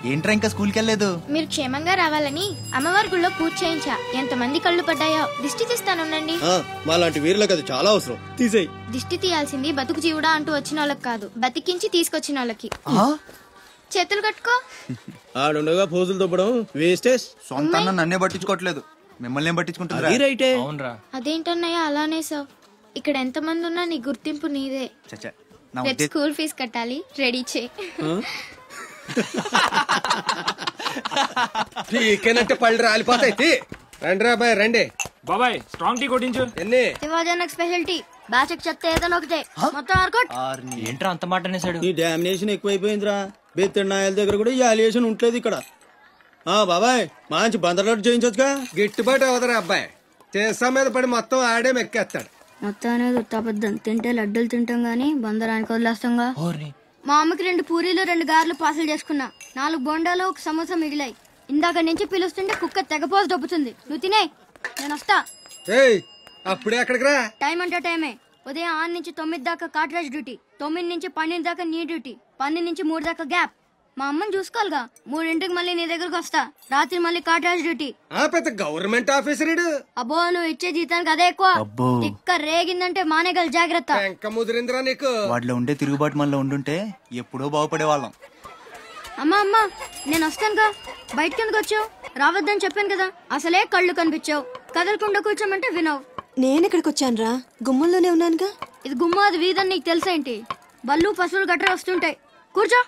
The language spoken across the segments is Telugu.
ఏంట్రా ఇంకా స్కూల్కి వెళ్ళలేదు మీరు క్షేమంగా రావాలని అమ్మవారి గుళ్ళో పూజ చేయించా ఎంతమంది కళ్ళు పడ్డాయో దిష్టి తీస్తానుండండి ఆ, మాలాంటి వీరులకు అది చాలా అవసరం తీసేయి దిష్టి తీయాల్సింది బతుకు జీవుడా అంటూ వచ్చిన వాళ్ళకి కాదు బతికించి తీసుకొచ్చిన వాళ్ళకి ఆ? చేతులు కట్టుకో ఆడుండగా పోజులు దొబ్బడం వేస్టేజ్ సొంత అన్న నన్నే పట్టించుకోవట్లేదు మిమ్మల్ని ఏం పట్టించుకుంటుందిరా అది రైటే అదేంటన్నయ్య అలానే సార్ ఇక్కడ ఎంతమంది ఉన్నా నీ గుర్తింపు నీదే చచ్చా నా రేపు ఉద్దేశం స్కూల్ ఫీజు కట్టాలి రెడీ చేయి పీకేనంటే పళ్ళు రాలిపోతాయి తీ. రండి రా బాయ్ రండి బాబాయ్ స్ట్రాంగ్ టీ కొట్టించు ఎన్ని శివాజనక్ స్పెషాలిటీ బ్యాచ్ చెప్తే ఏదైనా ఒకటే మొత్తం ఆర్కోట్ ఆర్ని. ఏంట్రా అంత మాట అనేసాడు ఈ డామినేషన్ ఎక్కువైపోయిందిరా బెత్తడి నాయల దగ్గర కూడా ఈ అలియేషన్ ఉంటలేదు ఇక్కడ ఆ బాబాయ్ మంచి బందర్లోకి చేయించొచ్చుగా గిట్టుబాటు అవదరా అబ్బాయి చేసా మీద పడి మొత్తం ఆడే మెక్కేస్తాడు మొత్తం అనేది ఉత్తాపద్దం తింటే లడ్డూలు తింటాం గానీ బందరానికి వదిలేస్తాంగా మా అమ్మకి రెండు పూరీలు రెండు గారెలు పార్సల్ చేసుకున్నా నాలుగు బొండాలు ఒక సమోసా మిగిలాయి ఇందాక నుంచి పిలుస్తుంటే కుక్క తెగపోసి దొబ్బుతుంది నువ్వు తినే నేను వస్తా ఏయ్ అప్పుడే అక్కడికి రా టైం అంటే టైమే ఉదయం ఆరు నుంచి తొమ్మిది దాకా కాట్రాజ్ డ్యూటీ తొమ్మిది నుంచి పన్నెండు దాకా నీ డ్యూటీ పన్నెండు నుంచి మూడు దాకా గ్యాప్ మా అమ్మని చూసుకోవాలిగా మూడింటికి మళ్ళీ నీ దగ్గరకు వస్తా రాత్రి మళ్ళీ కాట్రాజ్ డ్యూటీ ఆ పెద్ద గవర్నమెంట్ ఆఫీసర్ ఇడు అబ్బో నువ్వు ఇచ్చే జీతానికి అదే ఎక్కువ అబ్బో. ఇక్క రేగిందంటే మానేగల జాగ్రత్త వెంక ముదిరిందిరా నీకు వాటిలో ఉండే తిరుగుబాటు మనలో ఉండుంటే ఎప్పుడో బాగుపడే వాళ్ళం అమ్మా అమ్మా నేను వస్తానుగా బయటకి ఎందుకు వచ్చావు రావద్దని చెప్పాను కదా అసలే కళ్ళు కనిపించావు కదలకుండా కూర్చోమంటే వినవు నేను ఇక్కడికి వచ్చాను రా గుమ్మంలోనే ఉన్నానుగా ఇది గుమ్మ అది వీధని నీకు తెలుసేంటి బళ్ళు పశువులు గట్రా వస్తుంటాయి కూర్చో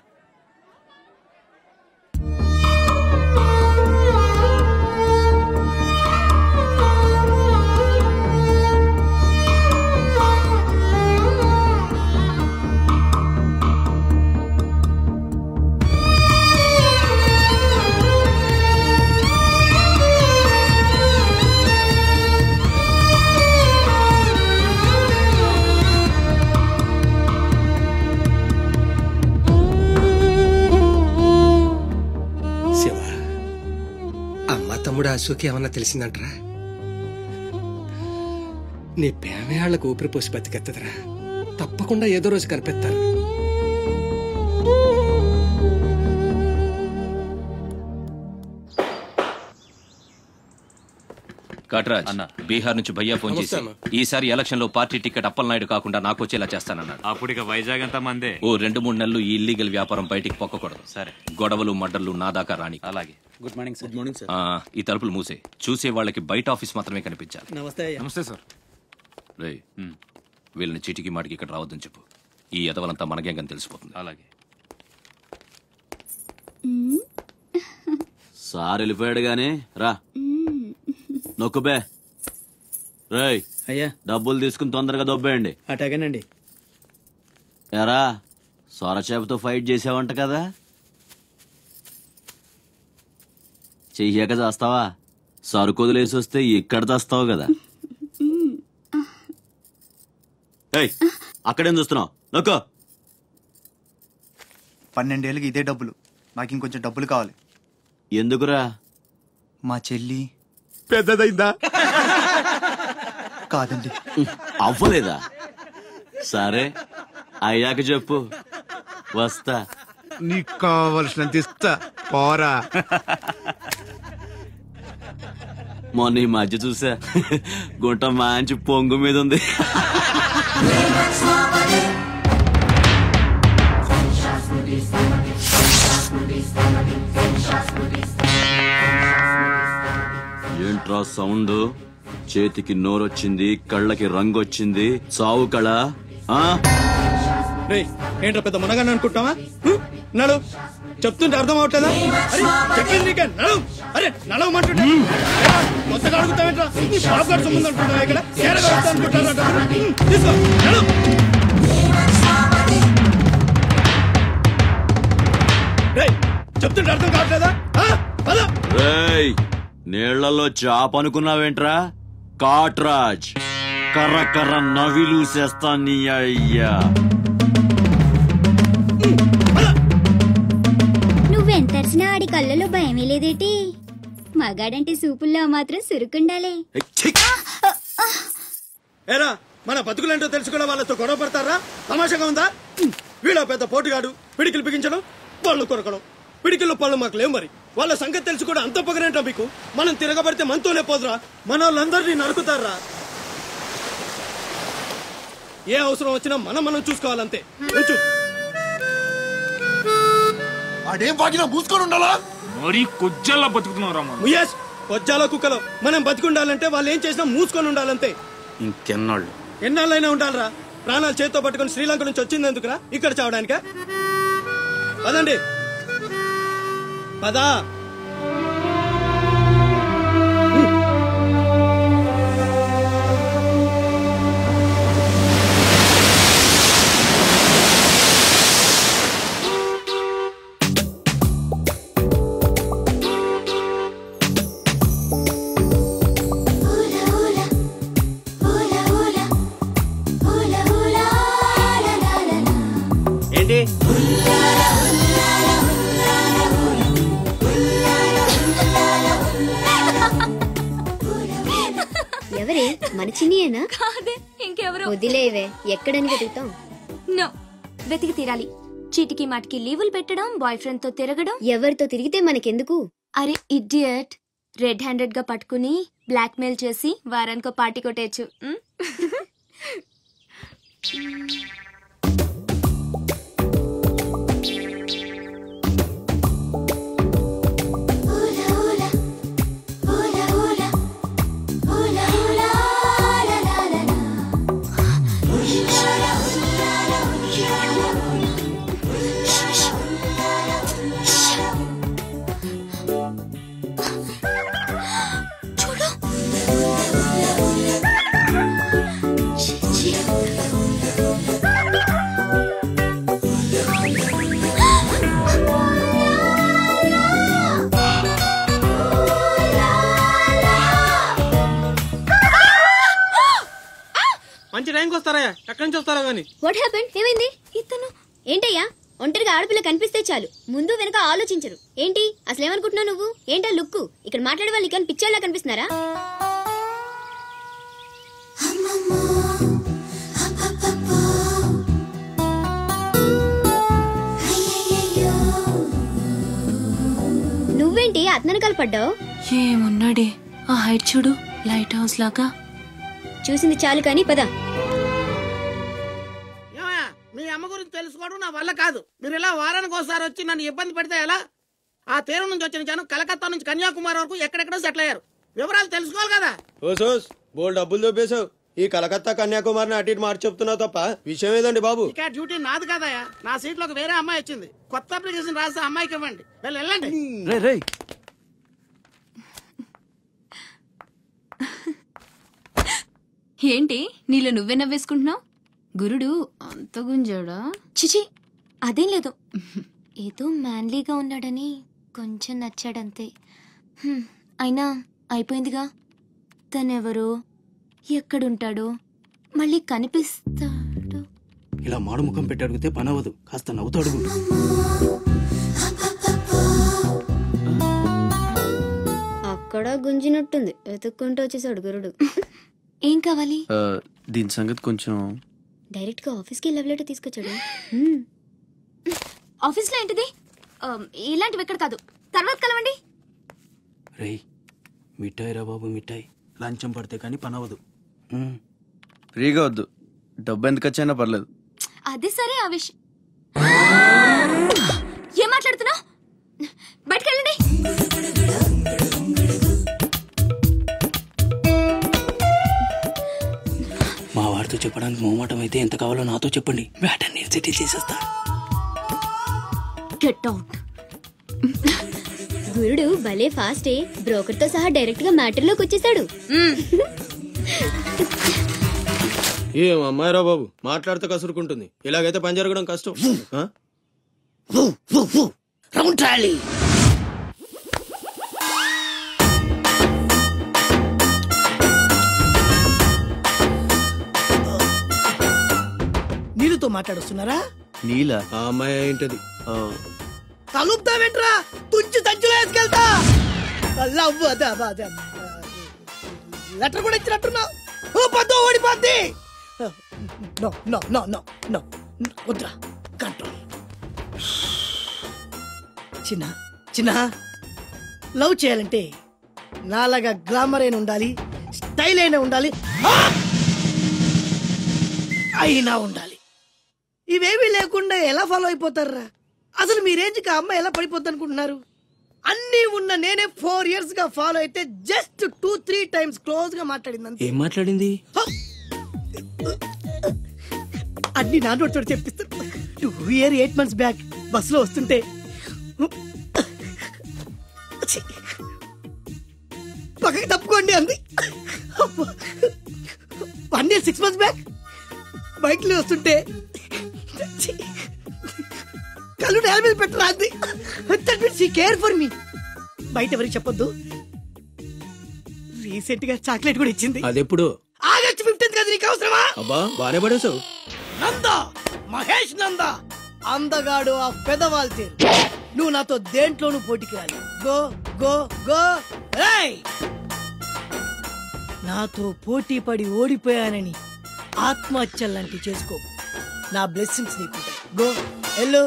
శివ అమ్మ తమ్ముడు అశోక్ ఏమన్నా తెలిసిందంటరా నీ పేమేళ్లకు ఊపిరి పోసి బతికెత్తదిరా తప్పకుండా ఏదో రోజు కనిపెత్తారు కట్రాజ్ బీహార్ నుంచి భయ్యా ఫోన్ చేసి నమస్తే ఈసారి ఎలక్షన్ లో పార్టీ టికెట్ అప్పలనాయుడు కాకుండా నాకు వచ్చేలా చేస్తానన్నాడు అప్పుడు ఇక వైజాగ్ అంతా మందే ఓ రెండు మూడు నెలలు ఈ ఇల్లీగల్ వ్యాపారం బయటికి పొక్కకూడదు సరే గొడవలు మడ్డర్లు నా దాకా రాని అలాగే good morning sir good morning sir ఆ, ఈ తలుపులు మూసే చూసే వాళ్ళకి బయట ఆఫీస్ మాత్రమే కనిపించాలి నమస్తే అయ్యా నమస్తే సార్ రే వీళ్ళని చీటికి మాటికి ఇక్కడ రావద్దని చెప్పు ఈ ఎదవలంతా మనకే కానీ తెలిసిపోతుంది అలాగే సార్ వెళ్ళిపోయాడు గాని రా నొక్కుబే రేయ్ అయ్యా డబ్బులు తీసుకుని తొందరగా దొబ్బేయండి అటాగేనండి ఎరా సొరచేపతో ఫైట్ చేసావంట కదా చెయ్యాక చేస్తావా సరుకు వదిలేసి వస్తే ఇక్కడ తెస్తావు కదా ఏయ్ అక్కడేం చూస్తున్నావు నొక్కో పన్నెండేళ్ళకి ఇదే డబ్బులు నాకు ఇంకొంచెం డబ్బులు కావాలి ఎందుకురా మా చెల్లి పెద్దదైందా కాదండి అవ్వలేదా సరే అయ్యాక చెప్పు వస్తా నీకు కావలసినంత ఇస్తా పోరా మొన్న ఈ మధ్య చూసా గుంట మంచి పొంగు మీద ఉంది ఏంట్రా సౌండ్ చేతికి నోరొచ్చింది కళ్ళకి రంగు వచ్చింది చావు కళ ఆ రేయ్ ఏంట్రా పెద్ద మునగాన్ని అనుకుంటావా హ్మ్? నడు చెప్తుంటే అర్థం అవట్లేదా అరే చెప్పింది నీకే నడు అరే నడవమంటుంటే ఏరా, కొత్తగా అడుగుతావేంట్రా నీ బాబు గారి సంబంధం అనుకుంటావా ఇక్కడ ఏరగా వస్తా అనుకుంటారా డబ్బులు? హ్మ్, తీసుకో నడు రేయ్ చెప్తుంటే అర్థం కావట్లేదా ఆ? పద రేయ్ నీళ్లలో చాప అనుకున్నావేంట్రా కాట్రాజ్ కర్ర కర్ర నవిలూసేస్తా నీ అయ్యా నువ్వెంతరిసినా ఆడి కళ్ళలో భయమే లేదేటి మగాడంటే సూపుల్లో మాత్రం సురుకుండాలే ఏయ్, ఛీ! ఏరా మన బతుకులేంటో తెలుసుకునే వాళ్ళతో గొడవ పడతారా తమాషాగా ఉందా వీళ్ళ పెద్ద పోటుగాడు పిడికిలు బిగించడం వాళ్ళు కొరకడం పిడికిలో పళ్ళు మాకు లేవు మరి వాళ్ళ సంగతి తెలిసి కూడా అంత పొగరేంటా మీకు మనం తిరగబడితే మనతోనే పోదురా మన వాళ్ళందరినీ నరుకుతారా ఏ అవసరం వచ్చినా మనం మనం చూసుకోవాలంతే ఉంచు ఆడేం వాగినా మూసుకొని ఉండాలా మరీ కొజ్జల్లా బతుకుతున్నావు రా ముయేష్ వజ్జాల కుక్కలో మనం బతికుండాలంటే వాళ్ళు ఏం చేసినా మూసుకొని ఉండాలంతే ఇంకెన్నాళ్ళు ఎన్నాళ్ళైనా ఉండాలరా ప్రాణాలు చేత్తో పట్టుకొని శ్రీలంక నుంచి వచ్చింది ఎందుకురా ఇక్కడ చావడానిక పదండి పదా ఏంటి ఎవరే మన చిన్నియేనా కాదే ఇంకెవరు వదిలేవే ఎక్కడని వెతుకుతాం నో వెతికి తీరాలి చీటికి మాటికి లీవులు పెట్టడం బాయ్ ఫ్రెండ్ తో తిరగడం ఎవరితో తిరిగితే మనకెందుకు అరే ఇడియట్ రెడ్ హ్యాండెడ్ గా పట్టుకుని బ్లాక్ మెయిల్ చేసి వారానికో పార్టీ కొట్టేయచ్చు ఉమ్? మంచి టైంకి వస్తారా ఎక్కడి నుంచి వస్తారా గానీ వాట్ హ్యాపెండ్ ఏమైంది ఇతను ఏంటయ్యా ఒంటరిగా ఆడపిల్ల కనిపిస్తే చాలు ముందు వెనక ఆలోచించరు ఏంటి అసలు ఏమనుకుంటున్నావు నువ్వు ఏంటా లుక్కు ఇక్కడ మాట్లాడే వాళ్ళు ఇక్కడ పిచ్చోళ్ళ కనిపిస్తున్నారా నువ్వేంటి అతనకాలు పడ్డావు ఏమున్నాడే ఆ హైట్ చూడు లైట్ హౌస్ లాగా చూసింది చాలు కానీ పద ఏమయ్యా, మీ అమ్మ గురించి తెలుసుకోవడం నా వల్ల కాదు మీరు ఇలా వారానికి ఒకసారి వచ్చి నన్ను ఇబ్బంది పెడితే ఎలా ఆ తీరం నుంచి వచ్చిన జనం కలకత్తా నుంచి కన్యాకుమారి వరకు ఎక్కడెక్కడో సెటిల్ అయ్యారు వివరాలు తెలుసుకోవాలి కదా ఓసోస్ బోల్ డబ్బులు దొబ్బేశావు ఈ కలకత్తా కన్యాకుమారిని అటు ఇటు మార్చి చెప్తున్నావు తప్ప విషయం ఏదండి బాబు ఇక డ్యూటీ నాది కదయ్యా నా సీట్ లోకి వేరే అమ్మాయి వచ్చింది కొత్త అప్లికేషన్ రాస్తే అమ్మాయికి ఇవ్వండి వెళ్ళి వెళ్ళండి రే రే ఏంటి నీలో నువ్వే నవ్వేసుకుంటున్నావు గురుడు అంత గుంజాడా చిచి అదేం లేదు ఏదో మ్యాన్లీగా ఉన్నాడని కొంచెం నచ్చాడంతే హ్మ్, అయినా అయిపోయిందిగా తనెవరో ఎక్కడుంటాడో మళ్ళీ కనిపిస్తాడు ఇలా మాడు ముఖం పెట్టి అడిగితే పని అవ్వదు కాస్త నవ్వుతూ అడుగు అక్కడ గుంజినట్టుంది వెతుక్కుంటూ వచ్చేసాడు గురుడు ఏం కావాలి దీని సంగతి కొంచెం డైరెక్ట్ గా ఆఫీస్ కి లవ్ లెటర్ తీసుకొచ్చాడు హ్మ్. ఆఫీస్లో ఏంటిది ఆ, ఇలాంటివి ఎక్కడ కాదు తర్వాత కలవండి రేయ్ మిఠాయి రా బాబు మిఠాయి లంచం పడితే కానీ పని అవ్వదు ఫ్రీగా వద్దు డబ్బు ఎందుకు వచ్చైనా పర్లేదు అదే సరే ఆ విషయం ఏం మాట్లాడుతున్నావు బయటకెళ్ళండి మా వాడితో చెప్పడానికి మొహమాటం అయితే ఎంత కావాలో నాతో చెప్పండి వేటని సెటిల్ చేసేస్తా గెట్ అవుట్ గురుడు భలే ఫాస్టే బ్రోకర్ తో సహా డైరెక్ట్ గా మ్యాటర్ లోకి వచ్చేసాడు ఏం అమ్మాయిరా బాబు మాట్లాడితే కసురుకుంటుంది ఇలాగైతే పని జరగడం కష్టం ఆ? రౌండ్ ట్రాలీ నీళ్ళతో మాట్లాడుస్తున్నారా నీలా ఆ అమ్మాయి ఏంటది ఆ, తలుపుతావేంట్రా తుంచి సంచులో వేసుకెళ్తా లవ్ అదే అదే, అదే లెటర్ కూడా ఇచ్చినట్టున్నావు ఓ పద్దు ఓడిపోద్ది no no no no no వద్దురా కంట్రోల్ చిన్న చిన్న లవ్ చేయాలంటే నాలాగా గ్లామర్ అయిన ఉండాలి స్టైల్ అయినా ఉండాలి ఆ! అయినా ఉండాలి ఇవేమీ లేకుండా ఎలా ఫాలో అయిపోతారా అసలు మీ రేంజ్కి ఆ అమ్మాయి ఎలా పడిపోద్ది అనుకుంటున్నారు అన్నీ ఉన్న నేనే ఫోర్ ఇయర్స్ గా ఫాలో అయితే just two three times close గా మాట్లాడింది అంతే ఏం మాట్లాడింది అన్ని నా నోటితో చెప్పిస్తాను two year eight months back బస్సులో వస్తుంటే ఛీ! పక్కకి తప్పుకోండి అంది one year six months back bike లో వస్తుంటే ఛీ! కళ్ళు నేల మీద పెట్టరా అంది that means she care for me బయట ఎవరికి చెప్పొద్దు రీసెంట్ గా చాక్లెట్ కూడా ఇచ్చింది అదెప్పుడు ఆగస్ట్ ఫిఫ్టీన్త్ కదా నీకు అవసరమా అబ్బా బానే పడేసావు నంద మహేష్ నంద అందగాడు ఆ పెదవాల్ తీరు నువ్వు నాతో దేంట్లోనూ పోటీకి రాలి గో గో గో ఏయ్! నాతో పోటీ పడి ఓడిపోయానని ఆత్మహత్యలాంటి చేసుకో నా బ్లెస్సింగ్స్ నీకుంటాయి గో ఎల్లో